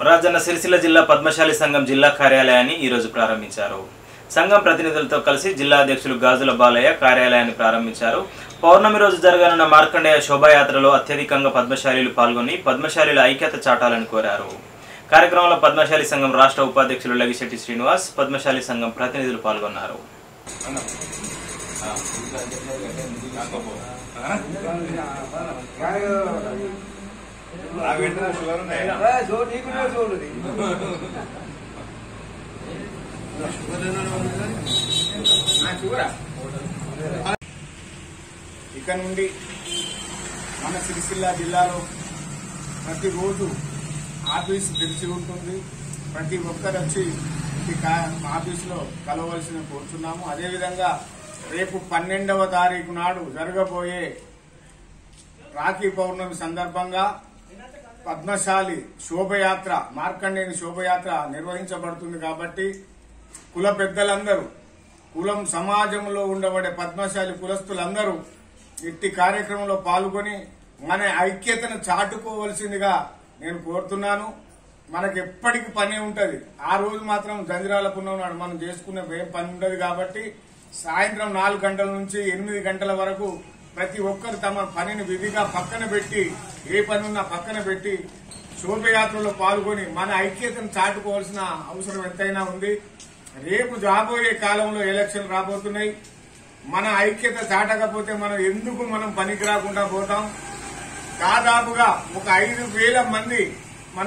రాజన్న సిరిసిల్ల జిల్లా పద్మశాలి సంఘం జిల్లా కార్యాలయాన్ని ఈరోజు ప్రారంభించారు సంఘం ప్రతినిధులతో కలిసి జిల్లా అధ్యక్షులు గాజుల బాలయ్య కార్యాలయాన్ని ప్రారంభించారు పౌర్ణమి రోజు జరగనున్న మార్కండేయ శోభాయాత్రలో అత్యధికంగా పద్మశాలీలు పాల్గొని పద్మశాలీల ఐక్యత చాటాలని కోరారు కార్యక్రమంలో పద్మశాలి సంఘం రాష్ట్ర ఉపాధ్యక్షులు లగిశెట్టి శ్రీనివాస్ పద్మశాలి సంఘం ప్రతినిధులు పాల్గొన్నారు ఇక నుండి మన సిరిసిల్ల జిల్లాలో ప్రతిరోజు ఆఫీస్ తెరిచి ఉంటుంది ప్రతి ఒక్కరు వచ్చి ఈ కా- ఆఫీసులో కలవలసిన కోరుతున్నాము అదేవిధంగా రేపు పన్నెండవ తారీఖు నాడు జరగబోయే రాఖీ పౌర్ణమి సందర్భంగా పద్మశాలి శోభయాత్ర మార్కండేని శోభయాత్ర నిర్వహించబడుతుంది కాబట్టి కుల పెద్దలందరూ కులం సమాజంలో ఉండబడే పద్మశాలి కులస్తులందరూ ఇట్టి కార్యక్రమంలో పాల్గొని మన ఐక్యతను చాటుకోవలసిందిగా నేను కోరుతున్నాను మనకు ఎప్పటికి పని ఉంటది ఆ రోజు మాత్రం జంజిరాల పున్నం నాడు మనం చేసుకునే ఏం పని ఉండదు కాబట్టి సాయంత్రం నాలుగు గంటల నుంచి ఎనిమిది గంటల వరకు ప్రతి ఒక్కరు తమ పనిని విధిగా పక్కన పెట్టి ఏ పని ఉన్నా పక్కన పెట్టి శోభయాత్రలో పాల్గొని మన ఐక్యతను చాటుకోవాల్సిన అవసరం ఎంతైనా ఉంది రేపు రాబోయే కాలంలో ఎలక్షన్ రాబోతున్నాయి మన ఐక్యత చాటకపోతే మనం ఎందుకు మనం పనికి రాకుండా పోతాం దాదాపుగా ఒక ఐదు వేల మంది మన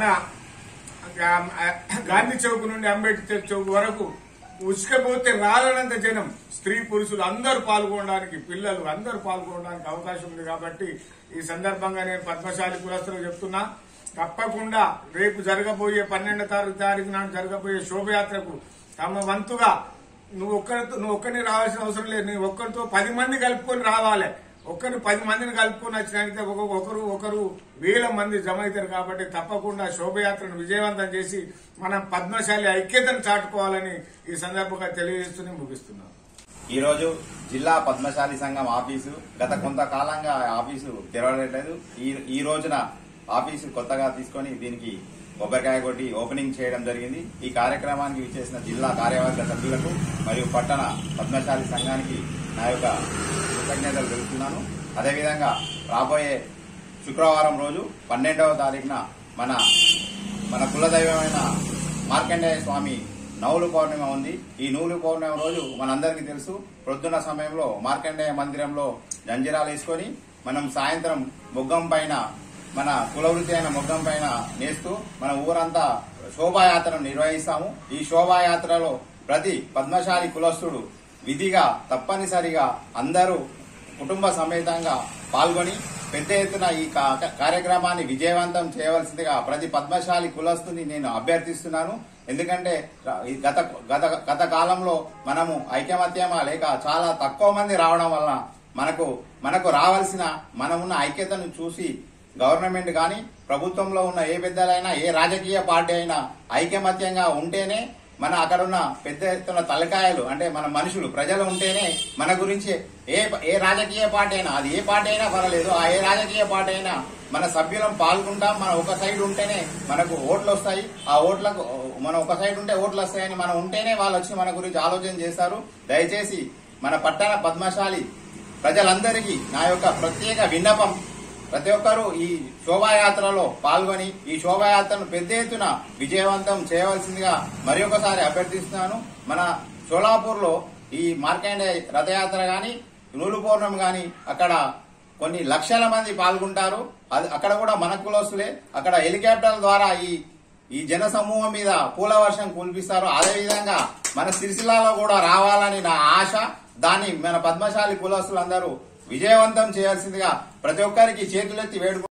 గా- గాంధీ చౌక్ నుండి అంబేద్కర్ చౌక్ వరకు ఉసుకపోతే రాలనంత జనం స్త్రీ పురుషులు అందరూ పాల్గొనడానికి పిల్లలు అందరూ పాల్గొనడానికి అవకాశం ఉంది కాబట్టి ఈ సందర్భంగా నేను పద్మశాలి కులస్తులకు చెప్తున్నా తప్పకుండా రేపు జరగబోయే పన్నెండో తారీఖు తారీఖు నాడు జరగబోయే శోభయాత్రకు తమ వంతుగా నువ్వు ఒక్కరితో నువ్వు ఒక్కరిని రావాల్సిన అవసరం లేదు నువ్వు ఒక్కరితో పది మంది కలుపుకొని రావాలి ఒక్కరు పది మందిని కలుపుకొని వచ్చినాక ఒక- ఒకరు ఒకరు వేల మంది జమ అవుతారు కాబట్టి తప్పకుండా శోభయాత్రను విజయవంతం చేసి మనం పద్మశాలి ఐక్యతను చాటుకోవాలని ఈ సందర్భంగా తెలియజేస్తూనే ముగిస్తున్నాం ఈ రోజు జిల్లా పద్మశాలి సంఘం ఆఫీసు గత కొంతకాలంగా ఆఫీసు తెరవలేదు ఈ ఈ రోజున ఆఫీసు కొత్తగా తీసుకొని దీనికి కొబ్బరికాయ కొట్టి ఓపెనింగ్ చేయడం జరిగింది ఈ కార్యక్రమానికి విచ్చేసిన జిల్లా కార్యవర్గ సభ్యులకు మరియు పట్టణ పద్మశాలి సంఘానికి నా యొక్క కృతజ్ఞతలు తెలుపుతున్నాను అదేవిధంగా రాబోయే శుక్రవారం రోజు పన్నెండవ తారీఖున మన మన కులదైవమైన మార్కండేయ స్వామి నవులు పౌర్ణిమ ఉంది ఈ నూలు పౌర్ణిమ రోజు మనందరికీ తెలుసు ప్రొద్దున సమయంలో మార్కండేయ మందిరంలో జంజిరాలు వేసుకొని మనం సాయంత్రం మొగ్గం పైన మన కులవృత్తి అయిన మొగ్గం పైన నేస్తూ మన ఊరంతా శోభాయాత్రను నిర్వహిస్తాము ఈ శోభాయాత్రలో ప్రతి పద్మశాలి కులస్తుడు విధిగా తప్పనిసరిగా అందరూ కుటుంబ సమేతంగా పాల్గొని పెద్ద ఎత్తున ఈ కా- కార్యక్రమాన్ని విజయవంతం చేయవలసిందిగా ప్రతి పద్మశాలి కులస్తుని నేను అభ్యర్థిస్తున్నాను ఎందుకంటే ఈ గత గత గత కాలంలో మనము ఐకమత్యమా లేక చాలా తక్కువ మంది రావడం వలన మనకు మనకు రావాల్సిన మనమున్న ఐక్యతను చూసి గవర్నమెంట్ కానీ ప్రభుత్వంలో ఉన్న ఏ పెద్దలైనా ఏ రాజకీయ పార్టీ అయినా ఐకమత్యంగా ఉంటేనే మన అక్కడ ఉన్న పెద్ద ఎత్తున తలకాయలు అంటే మన మనుషులు ప్రజలు ఉంటేనే మన గురించి ఏ ఏ రాజకీయ పార్టీ అయినా అది ఏ పార్టీ అయినా పర్వాలేదు ఆ ఏ రాజకీయ పార్టీ అయినా మన సభ్యులం పాల్గొంటాం మన ఒక సైడ్ ఉంటేనే మనకు ఓట్లు వస్తాయి ఆ ఓట్లకు మనం ఒక సైడ్ ఉంటే ఓట్లు వస్తాయని మనం ఉంటేనే వాళ్ళు వచ్చి మన గురించి ఆలోచన చేస్తారు దయచేసి మన పట్టణ పద్మశాలి ప్రజలందరికీ నా యొక్క ప్రత్యేక విన్నపం ప్రతి ఒక్కరూ ఈ శోభాయాత్రలో పాల్గొని ఈ శోభాయాత్రను పెద్ద ఎత్తున విజయవంతం చేయవలసిందిగా మరి ఒకసారి అభ్యర్థిస్తున్నాను మన షోలాపూర్ లో ఈ మార్కండే రథయాత్ర గాని నూలు పౌర్ణమి గాని అక్కడ కొన్ని లక్షల మంది పాల్గొంటారు అది అక్కడ కూడా మన కులస్తులే అక్కడ హెలికాప్టర్ల ద్వారా ఈ ఈ జన సమూహం మీద పూల వర్షం కురిపిస్తారు అదేవిధంగా మన సిరిసిల్లాలో కూడా రావాలని నా ఆశ దాన్ని మన పద్మశాలి కులస్తులందరూ విజయవంతం చేయాల్సిందిగా ప్రతి ఒక్కరికి చేతులెత్తి వేడుకు